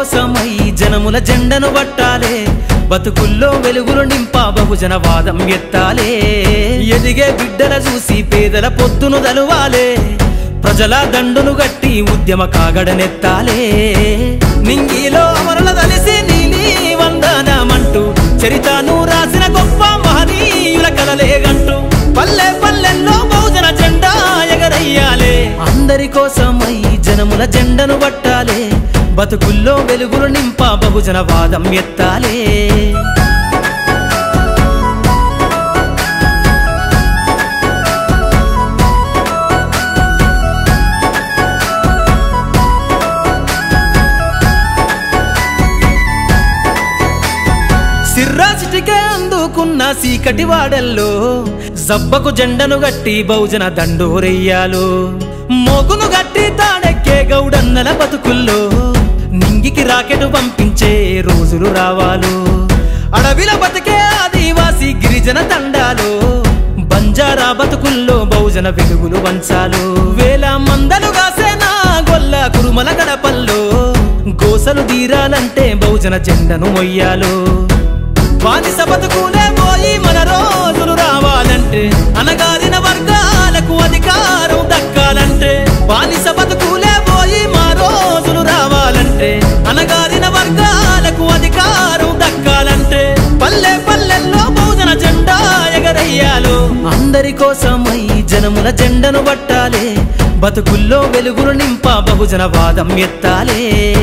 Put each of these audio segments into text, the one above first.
కోసమై జనముల జెండను పట్టాలే బతుకుల్లో వెలుగులు నింప బహుజన వాదం ఎత్తాలే ఎదిగే బిడ్డల చూసి పేదల పొత్తును దలువాలే ప్రజల దండును గట్టి ఉద్యమ కాగడనెత్తాలే నింగిలో అమరుల తలిసి నీలి వందనమంటూ చరితను రాసిన గొప్ప మహనీయుల కలలేగంటూ పల్లె పల్లెల్లో బహుజన జెండా ఎగరయ్యాలే అందరి కోసమై జనముల జెండను పట్టాలే బతుకుల్లో వెలుగులు నింప బహుజన వాదం ఎత్తాలే సిర్రాసిటికే అందుకున్న సీకటి వాడల్లో జబ్బకు జెండను గట్టి బహుజన దండోరెయ్యాలు మోగును గట్టి తాడెక్కే గౌడన్నల బతుకుల్లో నింగికి రాకెట్ పంపించే రోజులు రావాలు అడవిల బతికే ఆదివాసి గిరిజన తండాలు బంజారా బతుకుల్లో బహుజన వెలుగులు వంచాలు వేల మందలు కాసేనా గొల్ల కురుమల గడపల్లో గోసలు తీరాలంటే బహుజన జెండను మొయ్యాలు బానిస బతుకులే పోయి మన రోజులు రావాలంటే అనగారిన వర్గాలకు అధికారం దక్కాలంటే బానిస బతుకులే పోయి మా రోజులు రావాలంటే అనగారిన వర్గాలకు అధికారం దక్కాలంటే పల్లె పల్లెల్లో బహుజన జెండా ఎగరయ్యాలు అందరి కోసమై జనముల జెండను పట్టాలే బతుకుల్లో వెలుగులు నింప బహుజన వాదం ఎత్తాలే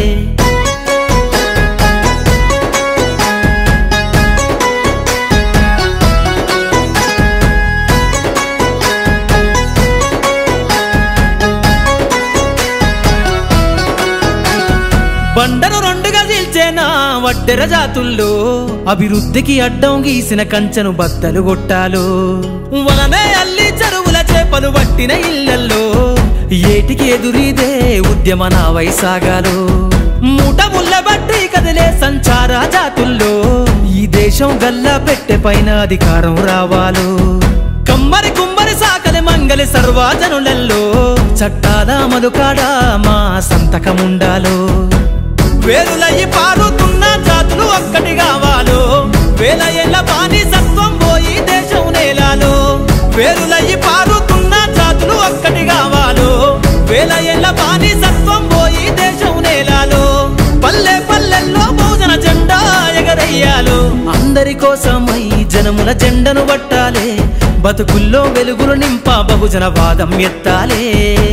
బండను రెండుగా చీల్చేనా వడ్డెర జాతుల్లో అభివృద్ధికి అడ్డం గీసిన కంచెను బద్దలు కొట్టాలు వలనే అల్లి చెరువుల చేపలు పట్టిన ఇళ్లల్లో ఏటికి ఎదురీదే ఉద్యమ నా వైసాగాలు మూట ముళ్ళ బట్టి కదిలే సంచార జాతుల్లో ఈ దేశం గల్లా పెట్టె పైన అధికారం రావాలు కమ్మరి కుమ్మరి సాకలి మంగలి సర్వాజనులలో చట్టాల మధుకాడ మా సంతకముండాలో వేరులయ్యి పారుతున్న జాతులు ఒక్కటి కావాలో వేల ఏళ్ళ బానిసత్వం పోయి దేశం నేలాలో వేరులయ్యి పారుతున్న జాతులు ఒక్కటి కావాలో వేల ఏళ్ళ బానిసత్వం పోయి దేశం నేలాలో పల్లె పల్లెల్లో బహుజన జెండా ఎగరయ్యాలు అందరి కోసమై జనముల జెండను పట్టాలే బతుకుల్లో వెలుగులు నింప బహుజన వాదం ఎత్తాలే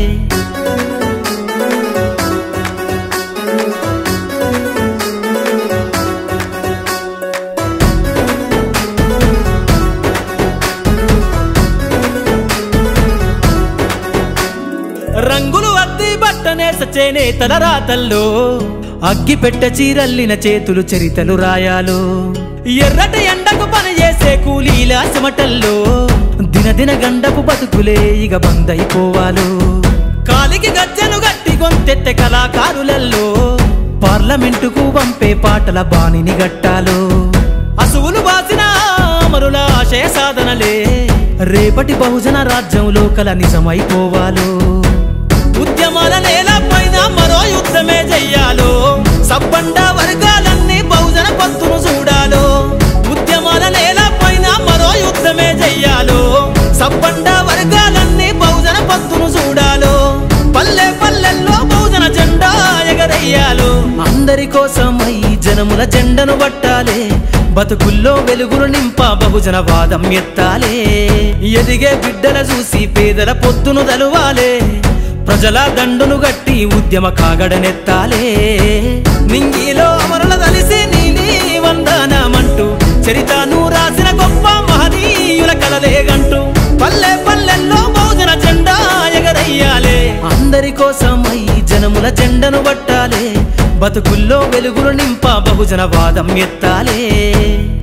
రంగులు అద్ది బట్టనే సచేనే తల రాతల్లో అగ్గి పెట్ట చీరల్లిన చేతులు చరితలు రాయాలు ఎర్రటి ఎండకు పని చేసే కూలీల చెమటల్లో దినదిన గండపు బతుకులే ఇక బందైపోవాలు కాలికి గజ్జను గట్టి గొంతెత్తె కళాకారులల్లో పార్లమెంటుకు పంపే పాటల బాణిని గట్టాలు అసువులు బాసిన అమరుల ఆశయ సాధనలే రేపటి బహుజన రాజ్యంలో కల నిజమైపోవాలు ఉద్యమాల నేల పైన మరో యుద్ధమే చెయ్యాలో సబ్బండ వర్గాలన్నీ బహుజన పత్తును చూడాలో ఉద్యమాల నేల పైన మరో యుద్ధమే చెయ్యాలో సబ్బండ వర్గాలన్నీ బహుజన పత్తును చూడాలో పల్లె పల్లెల్లో బహుజన జెండా ఎగరయ్యాలు అందరి కోసమై జనముల జెండను పట్టాలే బతుకుల్లో వెలుగులు నింప బహుజన వాదం ఎత్తాలే ఎదిగే బిడ్డల చూసి పేదల పొత్తును దలువాలే ప్రజల దండును గట్టి ఉద్యమ కాగడనెత్తాలే నింగిలో అమరుల తలిసి నీలి వందనమంటూ చరితను రాసిన గొప్ప మహనీయుల కలలేగంటూ పల్లె పల్లెల్లో బహుజన జెండా ఎగరయ్యాలే అందరి కోసమై జనముల జెండను పట్టాలే బతుకుల్లో వెలుగులు నింప బహుజన వాదం ఎత్తాలే